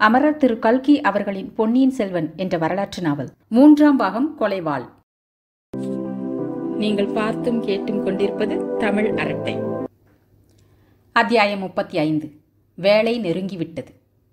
அமரர் திரு கல்கி அவர்களின் பொன்னியின் செல்வன் என்ற வரலாற்று நாவல் மூன்றாம் பாகம் கொலைவாள் நீங்கள் பார்த்தும் கேட்டும் கொண்டிருப்பது தமிழ் அரட்டை அத்தியாயம் முப்பத்தி ஐந்து வேலை நெருங்கிவிட்டது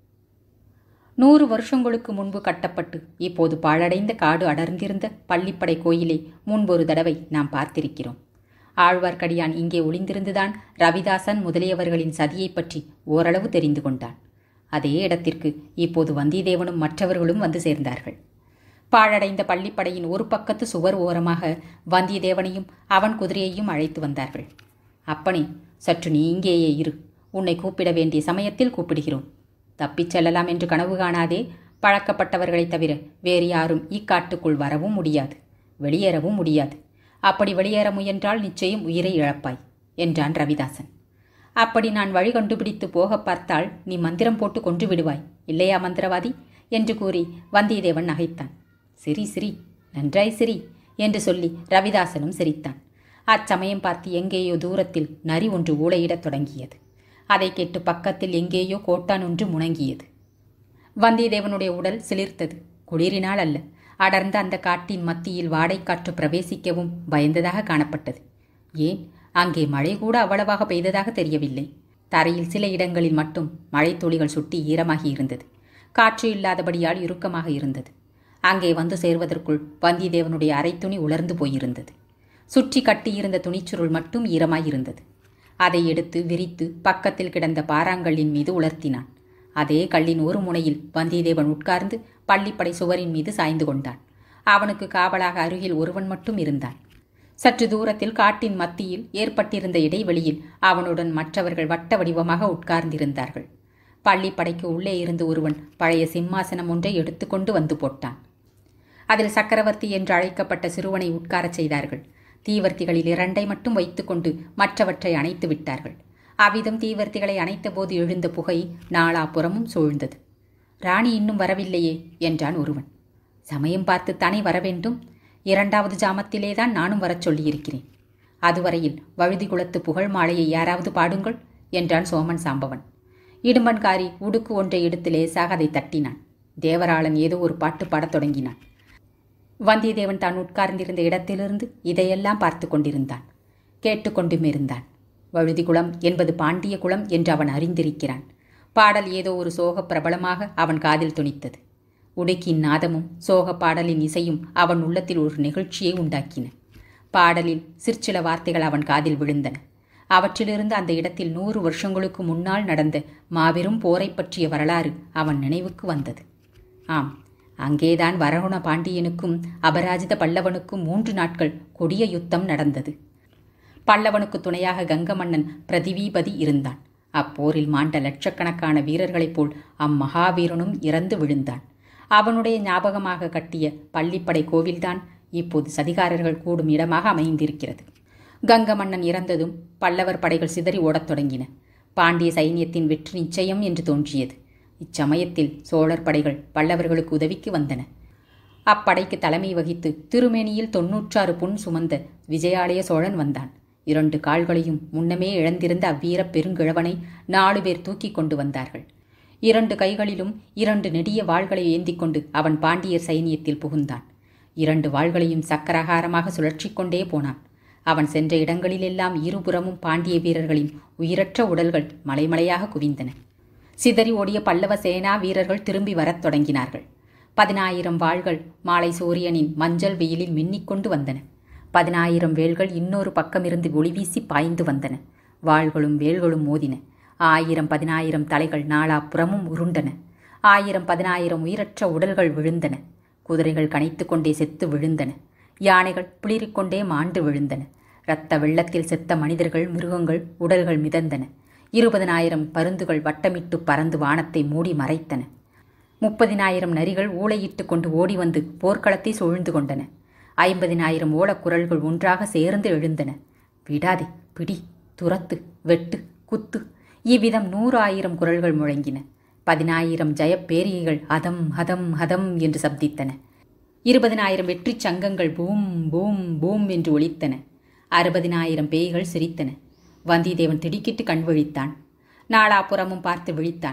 நூறு வருஷங்களுக்கு முன்பு கட்டப்பட்டு இப்போது பாழடைந்த காடு அடர்ந்திருந்த பள்ளிப்படை கோயிலை முன்பொரு தடவை நாம் பார்த்திருக்கிறோம் ஆழ்வார்க்கடியான் இங்கே ஒளிந்திருந்துதான் ரவிதாசன் முதலியவர்களின் சதியைப் பற்றி ஓரளவு தெரிந்து கொண்டான் அதே இடத்திற்கு இப்போது வந்தியத்தேவனும் மற்றவர்களும் வந்து சேர்ந்தார்கள் பாழடைந்த பள்ளிப்படையின் ஒரு பக்கத்து சுவர் ஓரமாக வந்தியத்தேவனையும் அவன் குதிரையையும் அழைத்து வந்தார்கள் அப்பனே சற்று நீ இங்கேயே இரு உன்னை கூப்பிட வேண்டிய சமயத்தில் கூப்பிடுகிறோம் தப்பிச் செல்லலாம் என்று கனவு காணாதே பழக்கப்பட்டவர்களைத் தவிர வேறு யாரும் இக்காட்டுக்குள் வரவும் முடியாது வெளியேறவும் முடியாது அப்படி வெளியேற முயன்றால் நிச்சயம் உயிரை இழப்பாய் என்றான் ரவிதாசன் அப்படி நான் வழி கண்டுபிடித்து போக பார்த்தால் நீ மந்திரம் போட்டு கொன்று விடுவாய் இல்லையா மந்திரவாதி என்று கூறி வந்தியத்தேவன் நகைத்தான் சிரி சிரி நன்றாய் சிரி என்று சொல்லி ரவிதாசனும் சிரித்தான் அச்சமயம் பார்த்து எங்கேயோ தூரத்தில் நரி ஒன்று ஊளையிடத் தொடங்கியது அதை கேட்டு பக்கத்தில் எங்கேயோ கோட்டான் ஒன்று முணங்கியது வந்தியத்தேவனுடைய உடல் சிலிர்த்தது குளிரினால் அல்ல அடர்ந்த அந்த காட்டின் மத்தியில் வாடைக்காற்று பிரவேசிக்கவும் பயந்ததாக காணப்பட்டது ஏன் அங்கே மழை கூட அவ்வளவாக பெய்ததாக தெரியவில்லை தரையில் சில இடங்களில் மட்டும் மழை துளிகள் சுட்டி ஈரமாகி இருந்தது காற்று இல்லாதபடியால் இறுக்கமாக இருந்தது அங்கே வந்து சேர்வதற்குள் வந்தியத்தேவனுடைய அரைத்துணி உலர்ந்து போயிருந்தது சுற்றி கட்டியிருந்த துணிச்சுருள் மட்டும் ஈரமாயிருந்தது அதை எடுத்து விரித்து பக்கத்தில் கிடந்த பாறாங்கல்லின் மீது உலர்த்தினான் அதே கல்லின் ஒரு முனையில் வந்தியத்தேவன் உட்கார்ந்து பள்ளிப்படை சுவரின் மீது சாய்ந்து கொண்டான் அவனுக்கு காவலாக அருகில் ஒருவன் மட்டும் இருந்தான் சற்று தூரத்தில் காட்டின் மத்தியில் ஏற்பட்டிருந்த இடைவெளியில் அவனுடன் மற்றவர்கள் வட்ட வடிவமாக உட்கார்ந்திருந்தார்கள் பள்ளிப்படைக்கு உள்ளே இருந்து ஒருவன் பழைய சிம்மாசனம் ஒன்றை எடுத்துக்கொண்டு வந்து போட்டான் அதில் சக்கரவர்த்தி என்று அழைக்கப்பட்ட சிறுவனை உட்காரச் செய்தார்கள் தீவர்த்திகளில் இரண்டை மட்டும் வைத்துக்கொண்டு மற்றவற்றை அணைத்து விட்டார்கள் அவ்விதம் தீவர்த்திகளை அணைத்தபோது எழுந்த புகை நாலாபுறமும் சூழ்ந்தது ராணி இன்னும் வரவில்லையே என்றான் ஒருவன் சமயம் பார்த்து தானே வரவேண்டும் இரண்டாவது ஜாமத்திலேதான் நானும் வரச் சொல்லியிருக்கிறேன் அதுவரையில் வழுதி குலத்து புகழ் மாலையை யாராவது பாடுங்கள் என்றான் சோமன் சாம்பவன் இடும்பன்காரி உடுக்கு ஒன்றை எடுத்து லேசாக அதை தட்டினான் தேவராளன் ஏதோ ஒரு பாட்டு பாடத் தொடங்கினான் வந்தியத்தேவன் தான் உட்கார்ந்திருந்த இடத்திலிருந்து இதையெல்லாம் பார்த்து கொண்டிருந்தான் கேட்டுக்கொண்டும் இருந்தான் வழுதி குளம் என்பது பாண்டிய குளம் என்று அவன் அறிந்திருக்கிறான் பாடல் ஏதோ ஒரு சோக பிரபலமாக அவன் காதில் துணித்தது உடுக்கின் நாதமும் சோக பாடலின் இசையும் அவன் உள்ளத்தில் ஒரு நிகழ்ச்சியை உண்டாக்கின பாடலில் சிற்சில வார்த்தைகள் அவன் காதில் விழுந்தன அவற்றிலிருந்து அந்த இடத்தில் நூறு வருஷங்களுக்கு முன்னால் நடந்த மாபெரும் போரை பற்றிய வரலாறு அவன் நினைவுக்கு வந்தது ஆம் அங்கேதான் வரகுண பாண்டியனுக்கும் அபராஜித பல்லவனுக்கும் மூன்று நாட்கள் கொடிய யுத்தம் நடந்தது பல்லவனுக்கு துணையாக கங்க மன்னன் பிரதிவீபதி இருந்தான் அப்போரில் மாண்ட லட்சக்கணக்கான வீரர்களைப் போல் அம்மகாவீரனும் இறந்து விழுந்தான் அவனுடைய ஞாபகமாக கட்டிய பள்ளிப்படை கோவில்தான் இப்போது சதிகாரர்கள் கூடும் இடமாக அமைந்திருக்கிறது கங்க மன்னன் இறந்ததும் பல்லவர் படைகள் சிதறி ஓடத் தொடங்கின பாண்டிய சைன்யத்தின் வெற்றி நிச்சயம் என்று தோன்றியது இச்சமயத்தில் சோழர் படைகள் பல்லவர்களுக்கு உதவிக்கு வந்தன அப்படைக்கு தலைமை வகித்து திருமேனியில் தொன்னூற்றாறு புண் சுமந்த விஜயாலய சோழன் வந்தான் இரண்டு கால்களையும் முன்னமே இழந்திருந்த அவ்வீர பெருங்கிழவனை நாலு பேர் தூக்கி கொண்டு வந்தார்கள் இரண்டு கைகளிலும் இரண்டு நெடிய வாள்களை ஏந்தி கொண்டு அவன் பாண்டியர் சைனியத்தில் புகுந்தான் இரண்டு வாள்களையும் சக்கரகாரமாக சுழற்றிக் கொண்டே போனான் அவன் சென்ற இடங்களிலெல்லாம் இருபுறமும் பாண்டிய வீரர்களின் உயிரற்ற உடல்கள் மலைமலையாக குவிந்தன சிதறி ஓடிய பல்லவ சேனா வீரர்கள் திரும்பி வரத் தொடங்கினார்கள் பதினாயிரம் வாள்கள் மாலை சூரியனின் மஞ்சள் வெயிலில் மின்னிக்கொண்டு வந்தன பதினாயிரம் வேல்கள் இன்னொரு பக்கமிருந்து ஒளிவீசி பாய்ந்து வந்தன வாள்களும் வேல்களும் மோதின ஆயிரம் பதினாயிரம் தலைகள் நாலாப்புறமும் உருண்டன ஆயிரம் பதினாயிரம் உயிரற்ற உடல்கள் விழுந்தன குதிரைகள் கனைத்து கொண்டே செத்து விழுந்தன யானைகள் பிளிரிக்கொண்டே மாண்டு விழுந்தன இரத்த வெள்ளத்தில் செத்த மனிதர்கள் மிருகங்கள் உடல்கள் மிதந்தன இருபதனாயிரம் பருந்துகள் வட்டமிட்டு பறந்து வானத்தை மூடி மறைத்தன முப்பதினாயிரம் நரிகள் ஊளையிட்டு கொண்டு ஓடி வந்து போர்க்களத்தை சூழ்ந்து கொண்டன ஐம்பதினாயிரம் ஓலக்குரல்கள் ஒன்றாக சேர்ந்து எழுந்தன விடாதே பிடி துரத்து வெட்டு குத்து இவ்விதம் நூறு ஆயிரம் குரல்கள் முழங்கின பதினாயிரம் ஜயப்பேரிகைகள் ஹதம் ஹதம் ஹதம் என்று சப்தித்தன இருபதினாயிரம் வெற்றிச் சங்கங்கள் பூம் பூம் பூம் என்று ஒலித்தன அறுபதினாயிரம் பேய்கள் சிரித்தன வந்தியத்தேவன் திடுக்கிட்டு கண் விழித்தான் நாலாபுறமும் பார்த்து விழித்தான்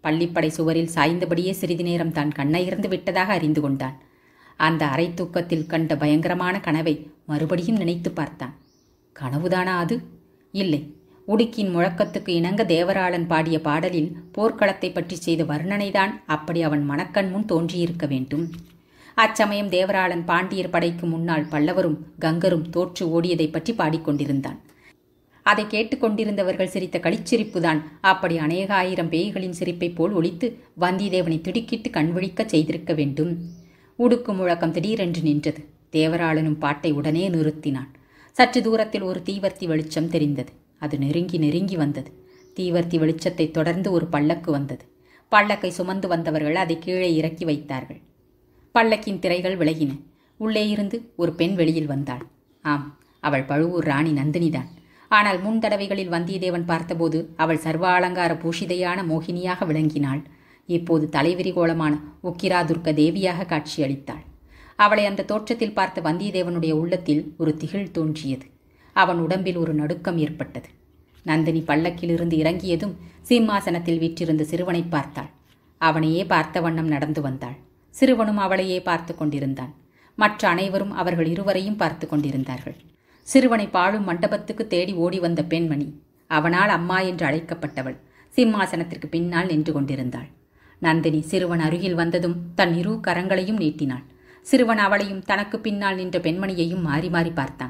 பள்ளிப்படை சுவரில் சாய்ந்தபடியே சிறிது நேரம் தான் கண்ணயிர்ந்து விட்டதாக அறிந்து கொண்டான் அந்த அரை தூக்கத்தில் கண்ட பயங்கரமான கனவை மறுபடியும் நினைத்து பார்த்தான் கனவுதானா அது இல்லை உடுக்கின் முழக்கத்துக்கு இணங்க தேவராளன் பாடிய பாடலில் போர்க்களத்தை பற்றி செய்த வர்ணனைதான் அப்படி அவன் மனக்கண் முன் தோன்றியிருக்க வேண்டும் அச்சமயம் தேவராளன் பாண்டியர் படைக்கு முன்னால் பல்லவரும் கங்கரும் தோற்று ஓடியதை பற்றி பாடிக்கொண்டிருந்தான் அதை கேட்டுக்கொண்டிருந்தவர்கள் சிரித்த களிச்சிரிப்புதான் அப்படி அநேக ஆயிரம் பேய்களின் சிரிப்பைப் போல் ஒழித்து வந்தியத்தேவனை திடுக்கிட்டு கண்விழிக்கச் செய்திருக்க வேண்டும் உடுக்கு முழக்கம் திடீரென்று நின்றது தேவராளனும் பாட்டை உடனே நிறுத்தினான் சற்று தூரத்தில் ஒரு தீவர்த்தி வெளிச்சம் தெரிந்தது அது நெருங்கி நெருங்கி வந்தது தீவர்த்தி வெளிச்சத்தை தொடர்ந்து ஒரு பல்லக்கு வந்தது பல்லக்கை சுமந்து வந்தவர்கள் அதை கீழே இறக்கி வைத்தார்கள் பல்லக்கின் திரைகள் விலகின உள்ளே இருந்து ஒரு பெண் வெளியில் வந்தாள் ஆம் அவள் பழுவூர் ராணி நந்தினிதான் ஆனால் முன் தடவைகளில் வந்தியத்தேவன் பார்த்தபோது அவள் சர்வ அலங்கார பூஷிதையான மோகினியாக விளங்கினாள் இப்போது தலைவிரி கோலமான உக்கிராதுர்க்க தேவியாக காட்சியளித்தாள் அவளை அந்த தோற்றத்தில் பார்த்த வந்தியத்தேவனுடைய உள்ளத்தில் ஒரு திகில் தோன்றியது அவன் உடம்பில் ஒரு நடுக்கம் ஏற்பட்டது நந்தினி பல்லக்கிலிருந்து இறங்கியதும் சிம்மாசனத்தில் வீற்றிருந்த சிறுவனை பார்த்தாள் அவனையே பார்த்த வண்ணம் நடந்து வந்தாள் சிறுவனும் அவளையே பார்த்து கொண்டிருந்தான் மற்ற அனைவரும் அவர்கள் இருவரையும் பார்த்து கொண்டிருந்தார்கள் சிறுவனை பாழும் மண்டபத்துக்கு தேடி ஓடி வந்த பெண்மணி அவனால் அம்மா என்று அழைக்கப்பட்டவள் சிம்மாசனத்திற்கு பின்னால் நின்று கொண்டிருந்தாள் நந்தினி சிறுவன் அருகில் வந்ததும் தன் இரு கரங்களையும் நீட்டினாள் சிறுவன் அவளையும் தனக்கு பின்னால் நின்ற பெண்மணியையும் மாறி மாறி பார்த்தான்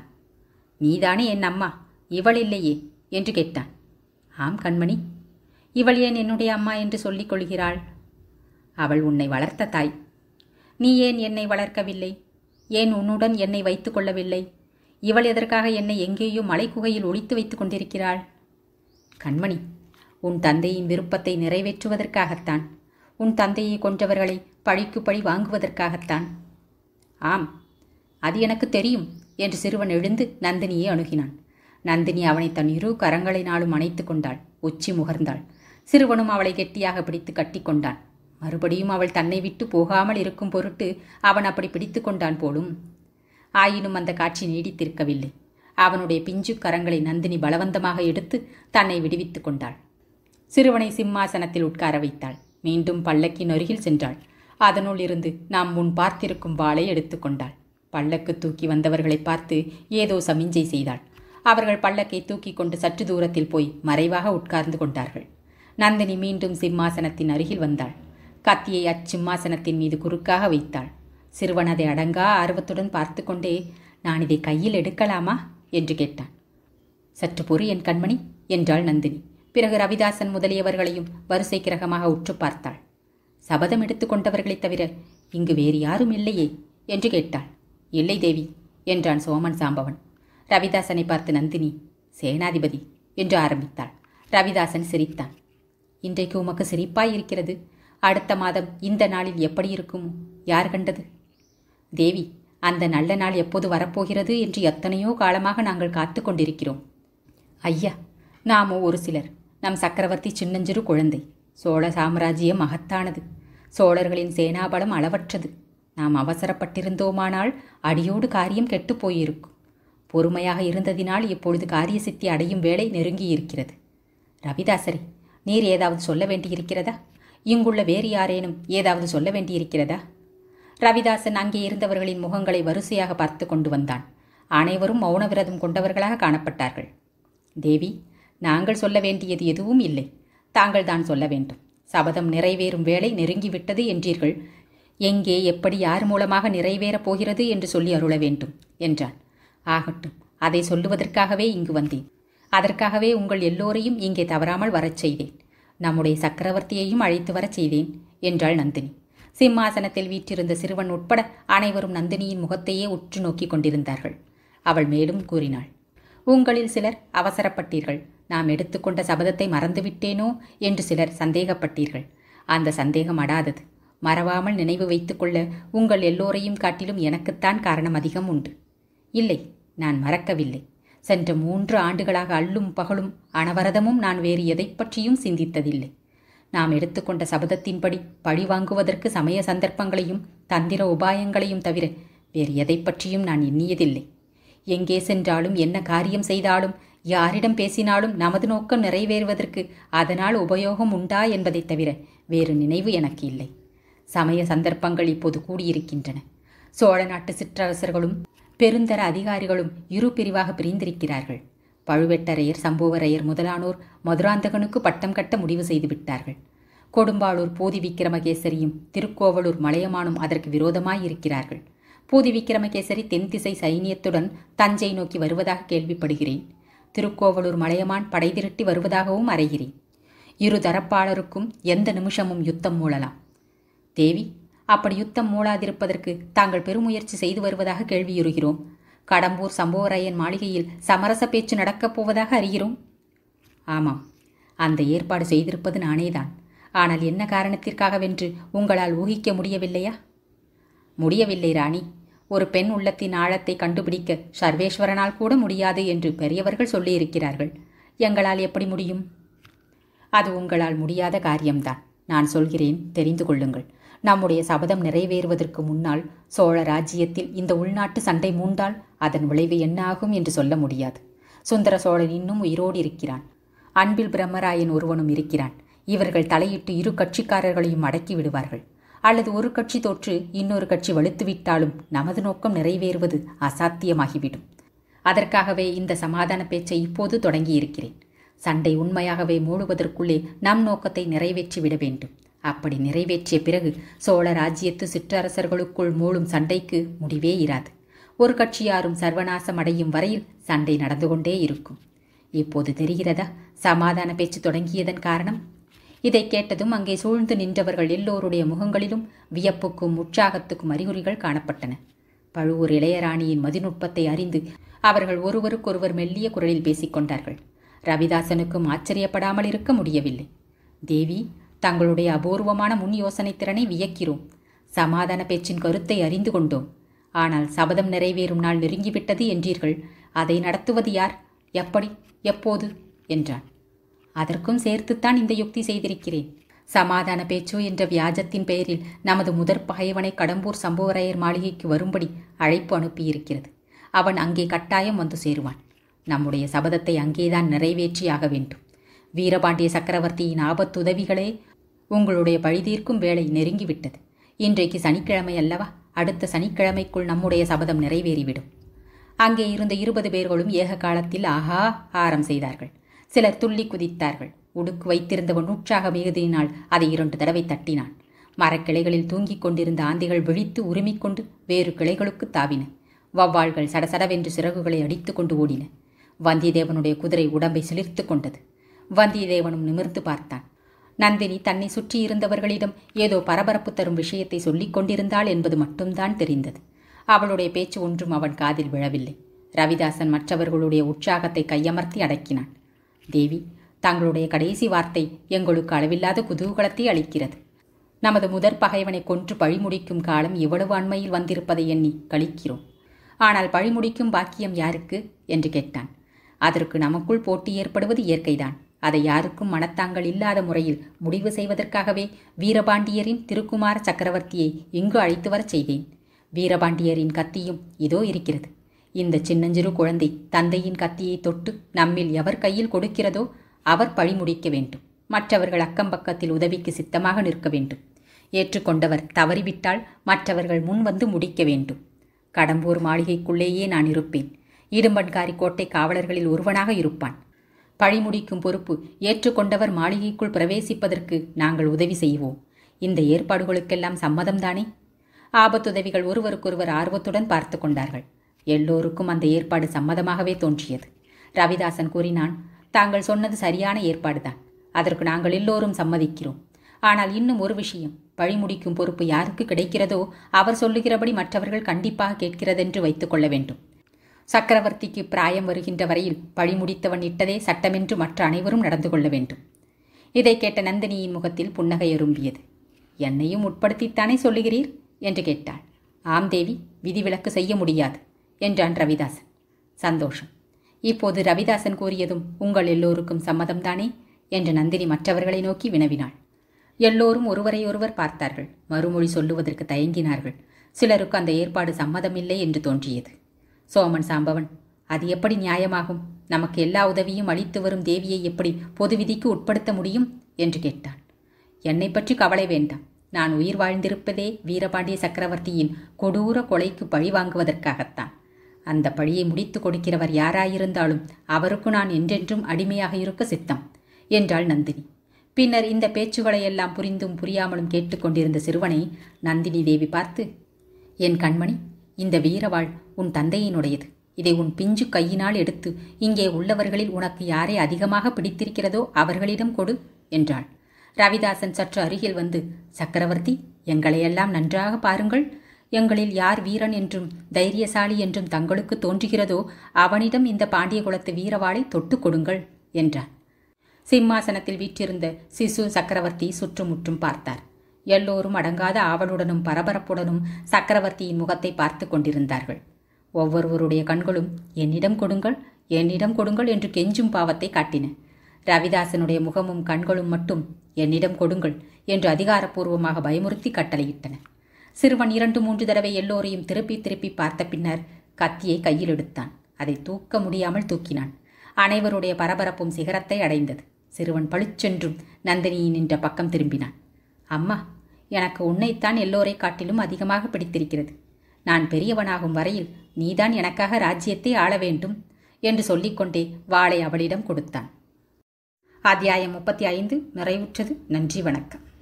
நீதானே என் அம்மா இவள் இல்லையே என்று கேட்டான் ஆம் கண்மணி இவள் ஏன் என்னுடைய அம்மா என்று சொல்லிக் கொள்கிறாள் அவள் உன்னை வளர்த்த தாய் நீ ஏன் என்னை வளர்க்கவில்லை ஏன் உன்னுடன் என்னை வைத்துக் கொள்ளவில்லை இவள் எதற்காக என்னை எங்கேயோ மலைக்குகையில் ஒளித்து வைத்துக் கொண்டிருக்கிறாள் கண்மணி உன் தந்தையின் விருப்பத்தை நிறைவேற்றுவதற்காகத்தான் உன் தந்தையை கொன்றவர்களை பழிக்கு பழி வாங்குவதற்காகத்தான் ஆம் அது எனக்கு தெரியும் என்று சிறுவன் எழுந்து நந்தினியை அணுகினான் நந்தினி அவனை தன் இரு கரங்களினாலும் அணைத்து கொண்டாள் உச்சி முகர்ந்தாள் சிறுவனும் அவளை கெட்டியாக பிடித்து கட்டிக்கொண்டான் மறுபடியும் அவள் தன்னை விட்டு போகாமல் இருக்கும் பொருட்டு அவன் அப்படி பிடித்து கொண்டான் போலும் ஆயினும் அந்த காட்சி நீடித்திருக்கவில்லை அவனுடைய பிஞ்சு கரங்களை நந்தினி பலவந்தமாக எடுத்து தன்னை விடுவித்துக் கொண்டாள் சிறுவனை சிம்மாசனத்தில் உட்கார வைத்தாள் மீண்டும் பல்லக்கின் அருகில் சென்றாள் அதனுள் இருந்து நாம் முன் பார்த்திருக்கும் வாளை எடுத்துக்கொண்டாள் பல்லக்கு தூக்கி வந்தவர்களை பார்த்து ஏதோ சமிஞ்சை செய்தாள் அவர்கள் பல்லக்கை தூக்கி கொண்டு சற்று தூரத்தில் போய் மறைவாக உட்கார்ந்து கொண்டார்கள் நந்தினி மீண்டும் சிம்மாசனத்தின் அருகில் வந்தாள் கத்தியை அச்சிம்மாசனத்தின் மீது குறுக்காக வைத்தாள் சிறுவன் அதை அடங்கா ஆர்வத்துடன் பார்த்து கொண்டே நான் இதை கையில் எடுக்கலாமா என்று கேட்டான் சற்று பொறு என் கண்மணி என்றாள் நந்தினி பிறகு ரவிதாசன் முதலியவர்களையும் வரிசை கிரகமாக உற்று பார்த்தாள் சபதம் எடுத்துக்கொண்டவர்களைத் தவிர இங்கு வேறு யாரும் இல்லையே என்று கேட்டாள் இல்லை தேவி என்றான் சோமன் சாம்பவன் ரவிதாசனை பார்த்து நந்தினி சேனாதிபதி என்று ஆரம்பித்தாள் ரவிதாசன் சிரித்தான் இன்றைக்கு உமக்கு சிரிப்பாய் இருக்கிறது அடுத்த மாதம் இந்த நாளில் எப்படி இருக்கும் யார் கண்டது தேவி அந்த நல்ல நாள் எப்போது வரப்போகிறது என்று எத்தனையோ காலமாக நாங்கள் காத்து கொண்டிருக்கிறோம் ஐயா நாமோ ஒரு சிலர் நம் சக்கரவர்த்தி சின்னஞ்சிறு குழந்தை சோழ சாம்ராஜ்யம் மகத்தானது சோழர்களின் சேனாபலம் அளவற்றது நாம் அவசரப்பட்டிருந்தோமானால் அடியோடு காரியம் கெட்டுப் போயிருக்கும் பொறுமையாக இருந்ததினால் இப்பொழுது காரிய சித்தி அடையும் வேலை நெருங்கியிருக்கிறது ரவிதாசரே நீர் ஏதாவது சொல்ல வேண்டியிருக்கிறதா இங்குள்ள வேறு யாரேனும் ஏதாவது சொல்ல வேண்டியிருக்கிறதா ரவிதாசன் அங்கே இருந்தவர்களின் முகங்களை வரிசையாக பார்த்து கொண்டு வந்தான் அனைவரும் மௌன விரதம் கொண்டவர்களாக காணப்பட்டார்கள் தேவி நாங்கள் சொல்ல வேண்டியது எதுவும் இல்லை தாங்கள் தான் சொல்ல வேண்டும் சபதம் நிறைவேறும் வேலை நெருங்கிவிட்டது என்றீர்கள் எங்கே எப்படி யார் மூலமாக நிறைவேறப் போகிறது என்று சொல்லி அருள வேண்டும் என்றான் ஆகட்டும் அதை சொல்லுவதற்காகவே இங்கு வந்தேன் அதற்காகவே உங்கள் எல்லோரையும் இங்கே தவறாமல் வரச் செய்தேன் நம்முடைய சக்கரவர்த்தியையும் அழைத்து வரச் செய்தேன் என்றாள் நந்தினி சிம்மாசனத்தில் வீற்றிருந்த சிறுவன் உட்பட அனைவரும் நந்தினியின் முகத்தையே உற்று நோக்கிக் கொண்டிருந்தார்கள் அவள் மேலும் கூறினாள் உங்களில் சிலர் அவசரப்பட்டீர்கள் நாம் எடுத்துக்கொண்ட சபதத்தை மறந்துவிட்டேனோ என்று சிலர் சந்தேகப்பட்டீர்கள் அந்த சந்தேகம் அடாதது மறவாமல் நினைவு வைத்துக்கொள்ள உங்கள் எல்லோரையும் காட்டிலும் எனக்குத்தான் காரணம் அதிகம் உண்டு இல்லை நான் மறக்கவில்லை சென்ற மூன்று ஆண்டுகளாக அல்லும் பகலும் அனவரதமும் நான் வேறு எதை பற்றியும் சிந்தித்ததில்லை நாம் எடுத்துக்கொண்ட சபதத்தின்படி பழி வாங்குவதற்கு சமய சந்தர்ப்பங்களையும் தந்திர உபாயங்களையும் தவிர வேறு எதை பற்றியும் நான் எண்ணியதில்லை எங்கே சென்றாலும் என்ன காரியம் செய்தாலும் யாரிடம் பேசினாலும் நமது நோக்கம் நிறைவேறுவதற்கு அதனால் உபயோகம் உண்டா என்பதைத் தவிர வேறு நினைவு எனக்கு இல்லை சமய சந்தர்ப்பங்கள் இப்போது கூடியிருக்கின்றன சோழ நாட்டு சிற்றரசர்களும் பெருந்தர அதிகாரிகளும் இரு பிரிவாக பிரிந்திருக்கிறார்கள் பழுவேட்டரையர் சம்புவரையர் முதலானோர் மதுராந்தகனுக்கு பட்டம் கட்ட முடிவு செய்து விட்டார்கள் கொடும்பாளூர் பூதி விக்கிரமகேசரியும் திருக்கோவலூர் மலையமானும் அதற்கு விரோதமாய் இருக்கிறார்கள் பூதி விக்கிரமகேசரி தென் திசை சைனியத்துடன் தஞ்சை நோக்கி வருவதாக கேள்விப்படுகிறேன் திருக்கோவலூர் மலையமான் படை திரட்டி வருவதாகவும் அறைகிறேன் இரு தரப்பாளருக்கும் எந்த நிமிஷமும் யுத்தம் மூழலாம் தேவி அப்படி யுத்தம் மூளாதிருப்பதற்கு தாங்கள் பெருமுயற்சி செய்து வருவதாக கேள்வியுறுகிறோம் கடம்பூர் சம்புவரையன் மாளிகையில் சமரச பேச்சு நடக்கப் போவதாக அறிகிறோம் ஆமாம் அந்த ஏற்பாடு செய்திருப்பது நானேதான் ஆனால் என்ன காரணத்திற்காகவென்று உங்களால் ஊகிக்க முடியவில்லையா முடியவில்லை ராணி ஒரு பெண் உள்ளத்தின் ஆழத்தை கண்டுபிடிக்க சர்வேஸ்வரனால் கூட முடியாது என்று பெரியவர்கள் சொல்லியிருக்கிறார்கள் எங்களால் எப்படி முடியும் அது உங்களால் முடியாத காரியம்தான் நான் சொல்கிறேன் தெரிந்து கொள்ளுங்கள் நம்முடைய சபதம் நிறைவேறுவதற்கு முன்னால் சோழ ராஜ்யத்தில் இந்த உள்நாட்டு சண்டை மூண்டால் அதன் விளைவு என்ன ஆகும் என்று சொல்ல முடியாது சுந்தர சோழன் இன்னும் உயிரோடு இருக்கிறான் அன்பில் பிரம்மராயன் ஒருவனும் இருக்கிறான் இவர்கள் தலையிட்டு இரு கட்சிக்காரர்களையும் அடக்கி விடுவார்கள் அல்லது ஒரு கட்சி தோற்று இன்னொரு கட்சி வலுத்துவிட்டாலும் நமது நோக்கம் நிறைவேறுவது அசாத்தியமாகிவிடும் அதற்காகவே இந்த சமாதான பேச்சை இப்போது தொடங்கியிருக்கிறேன் சண்டை உண்மையாகவே மூடுவதற்குள்ளே நம் நோக்கத்தை நிறைவேற்றி விட வேண்டும் அப்படி நிறைவேற்றிய பிறகு சோழ ராஜ்யத்து சிற்றரசர்களுக்குள் மூழும் சண்டைக்கு முடிவே இராது ஒரு கட்சியாரும் சர்வநாசம் அடையும் வரையில் சண்டை நடந்து கொண்டே இருக்கும் இப்போது தெரிகிறதா சமாதான பேச்சு தொடங்கியதன் காரணம் இதை கேட்டதும் அங்கே சூழ்ந்து நின்றவர்கள் எல்லோருடைய முகங்களிலும் வியப்புக்கும் உற்சாகத்துக்கும் அறிகுறிகள் காணப்பட்டன பழுவூர் இளையராணியின் மதிநுட்பத்தை அறிந்து அவர்கள் ஒருவருக்கொருவர் மெல்லிய குரலில் பேசிக்கொண்டார்கள் ரவிதாசனுக்கும் ஆச்சரியப்படாமல் இருக்க முடியவில்லை தேவி தங்களுடைய அபூர்வமான முன் யோசனை திறனை வியக்கிறோம் சமாதான பேச்சின் கருத்தை அறிந்து கொண்டோம் ஆனால் சபதம் நிறைவேறும் நாள் நெருங்கிவிட்டது என்றீர்கள் அதை நடத்துவது யார் எப்படி எப்போது என்றான் அதற்கும் சேர்த்துத்தான் இந்த யுக்தி செய்திருக்கிறேன் சமாதான பேச்சு என்ற வியாஜத்தின் பெயரில் நமது முதற் பகைவனை கடம்பூர் சம்புவரையர் மாளிகைக்கு வரும்படி அழைப்பு அனுப்பியிருக்கிறது அவன் அங்கே கட்டாயம் வந்து சேருவான் நம்முடைய சபதத்தை அங்கேதான் நிறைவேற்றியாக வேண்டும் வீரபாண்டிய சக்கரவர்த்தியின் ஆபத்துதவிகளே உங்களுடைய பழிதீர்க்கும் வேலை நெருங்கிவிட்டது இன்றைக்கு சனிக்கிழமை அல்லவா அடுத்த சனிக்கிழமைக்குள் நம்முடைய சபதம் நிறைவேறிவிடும் அங்கே இருந்த இருபது பேர்களும் ஏக காலத்தில் ஆஹா ஆரம் செய்தார்கள் சிலர் துள்ளி குதித்தார்கள் உடுக்கு வைத்திருந்தவன் உற்சாக மிகுதியினால் அதை இரண்டு தடவை தட்டினான் மரக்கிளைகளில் தூங்கிக் கொண்டிருந்த ஆந்திகள் விழித்து உரிமிக்கொண்டு வேறு கிளைகளுக்கு தாவின வவ்வாள்கள் சடசடவென்று சிறகுகளை அடித்துக் கொண்டு ஓடின வந்தியத்தேவனுடைய குதிரை உடம்பை சிலிர்த்து கொண்டது வந்தியத்தேவனும் நிமிர்ந்து பார்த்தான் நந்தினி தன்னை சுற்றி இருந்தவர்களிடம் ஏதோ பரபரப்பு தரும் விஷயத்தை சொல்லிக் கொண்டிருந்தாள் என்பது மட்டும்தான் தெரிந்தது அவளுடைய பேச்சு ஒன்றும் அவன் காதில் விழவில்லை ரவிதாசன் மற்றவர்களுடைய உற்சாகத்தை கையமர்த்தி அடக்கினான் தேவி தங்களுடைய கடைசி வார்த்தை எங்களுக்கு அளவில்லாத குதூகலத்தை அளிக்கிறது நமது முதற் பகைவனை கொன்று பழிமுடிக்கும் காலம் இவ்வளவு அண்மையில் வந்திருப்பதை எண்ணி கழிக்கிறோம் ஆனால் பழிமுடிக்கும் பாக்கியம் யாருக்கு என்று கேட்டான் அதற்கு நமக்குள் போட்டி ஏற்படுவது இயற்கைதான் அதை யாருக்கும் மனத்தாங்கள் இல்லாத முறையில் முடிவு செய்வதற்காகவே வீரபாண்டியரின் திருக்குமார சக்கரவர்த்தியை இங்கு அழைத்து வரச் செய்தேன் வீரபாண்டியரின் கத்தியும் இதோ இருக்கிறது இந்த சின்னஞ்சிறு குழந்தை தந்தையின் கத்தியை தொட்டு நம்மில் எவர் கையில் கொடுக்கிறதோ அவர் பழிமுடிக்க வேண்டும் மற்றவர்கள் அக்கம்பக்கத்தில் உதவிக்கு சித்தமாக நிற்க வேண்டும் ஏற்றுக்கொண்டவர் தவறிவிட்டால் மற்றவர்கள் முன் வந்து முடிக்க வேண்டும் கடம்பூர் மாளிகைக்குள்ளேயே நான் இருப்பேன் இடும்பன்காரி கோட்டை காவலர்களில் ஒருவனாக இருப்பான் பழிமுடிக்கும் பொறுப்பு ஏற்றுக்கொண்டவர் மாளிகைக்குள் பிரவேசிப்பதற்கு நாங்கள் உதவி செய்வோம் இந்த ஏற்பாடுகளுக்கெல்லாம் சம்மதம்தானே ஆபத்துதவிகள் ஒருவருக்கொருவர் ஆர்வத்துடன் பார்த்து கொண்டார்கள் எல்லோருக்கும் அந்த ஏற்பாடு சம்மதமாகவே தோன்றியது ரவிதாசன் கூறினான் தாங்கள் சொன்னது சரியான ஏற்பாடுதான் அதற்கு நாங்கள் எல்லோரும் சம்மதிக்கிறோம் ஆனால் இன்னும் ஒரு விஷயம் பழிமுடிக்கும் பொறுப்பு யாருக்கு கிடைக்கிறதோ அவர் சொல்லுகிறபடி மற்றவர்கள் கண்டிப்பாக கேட்கிறதென்று வைத்துக் கொள்ள வேண்டும் சக்கரவர்த்திக்கு பிராயம் வருகின்ற வரையில் பழிமுடித்தவன் இட்டதே சட்டமென்று மற்ற அனைவரும் நடந்து கொள்ள வேண்டும் இதை கேட்ட நந்தினியின் முகத்தில் புன்னகை அரும்பியது என்னையும் உட்படுத்தித்தானே சொல்லுகிறீர் என்று கேட்டாள் ஆம் தேவி விதிவிலக்கு செய்ய முடியாது என்றான் ரவிதாசன் சந்தோஷம் இப்போது ரவிதாசன் கூறியதும் உங்கள் எல்லோருக்கும் சம்மதம்தானே என்று நந்தினி மற்றவர்களை நோக்கி வினவினாள் எல்லோரும் ஒருவரையொருவர் பார்த்தார்கள் மறுமொழி சொல்லுவதற்கு தயங்கினார்கள் சிலருக்கு அந்த ஏற்பாடு சம்மதமில்லை என்று தோன்றியது சோமன் சாம்பவன் அது எப்படி நியாயமாகும் நமக்கு எல்லா உதவியும் அளித்து வரும் தேவியை எப்படி பொது விதிக்கு உட்படுத்த முடியும் என்று கேட்டான் என்னை பற்றி கவலை வேண்டாம் நான் உயிர் வாழ்ந்திருப்பதே வீரபாண்டிய சக்கரவர்த்தியின் கொடூர கொலைக்கு பழி வாங்குவதற்காகத்தான் அந்த பழியை முடித்து கொடுக்கிறவர் யாராயிருந்தாலும் அவருக்கு நான் என்றென்றும் அடிமையாக இருக்க சித்தம் என்றாள் நந்தினி பின்னர் இந்த பேச்சுகளை எல்லாம் புரிந்தும் புரியாமலும் கேட்டுக்கொண்டிருந்த சிறுவனை நந்தினி தேவி பார்த்து என் கண்மணி இந்த வீரவாள் உன் தந்தையினுடையது இதை உன் பிஞ்சு கையினால் எடுத்து இங்கே உள்ளவர்களில் உனக்கு யாரை அதிகமாக பிடித்திருக்கிறதோ அவர்களிடம் கொடு என்றாள் ரவிதாசன் சற்று அருகில் வந்து சக்கரவர்த்தி எங்களையெல்லாம் நன்றாக பாருங்கள் எங்களில் யார் வீரன் என்றும் தைரியசாலி என்றும் தங்களுக்கு தோன்றுகிறதோ அவனிடம் இந்த பாண்டிய குலத்து வீரவாளை தொட்டு கொடுங்கள் என்றார் சிம்மாசனத்தில் வீற்றிருந்த சிசு சக்கரவர்த்தி சுற்றுமுற்றும் பார்த்தார் எல்லோரும் அடங்காத ஆவலுடனும் பரபரப்புடனும் சக்கரவர்த்தியின் முகத்தை பார்த்து கொண்டிருந்தார்கள் ஒவ்வொருவருடைய கண்களும் என்னிடம் கொடுங்கள் என்னிடம் கொடுங்கள் என்று கெஞ்சும் பாவத்தை காட்டின ரவிதாசனுடைய முகமும் கண்களும் மட்டும் என்னிடம் கொடுங்கள் என்று அதிகாரப்பூர்வமாக பயமுறுத்தி கட்டளையிட்டன சிறுவன் இரண்டு மூன்று தடவை எல்லோரையும் திருப்பி திருப்பி பார்த்த பின்னர் கத்தியை கையில் எடுத்தான் அதை தூக்க முடியாமல் தூக்கினான் அனைவருடைய பரபரப்பும் சிகரத்தை அடைந்தது சிறுவன் பளிச்சென்றும் நந்தினியை நின்ற பக்கம் திரும்பினான் அம்மா எனக்கு உன்னைத்தான் எல்லோரை காட்டிலும் அதிகமாக பிடித்திருக்கிறது நான் பெரியவனாகும் வரையில் நீதான் எனக்காக ராஜ்யத்தை ஆள வேண்டும் என்று சொல்லிக்கொண்டே வாளை அவளிடம் கொடுத்தான் அத்தியாயம் முப்பத்தி ஐந்து நிறைவுற்றது நன்றி வணக்கம்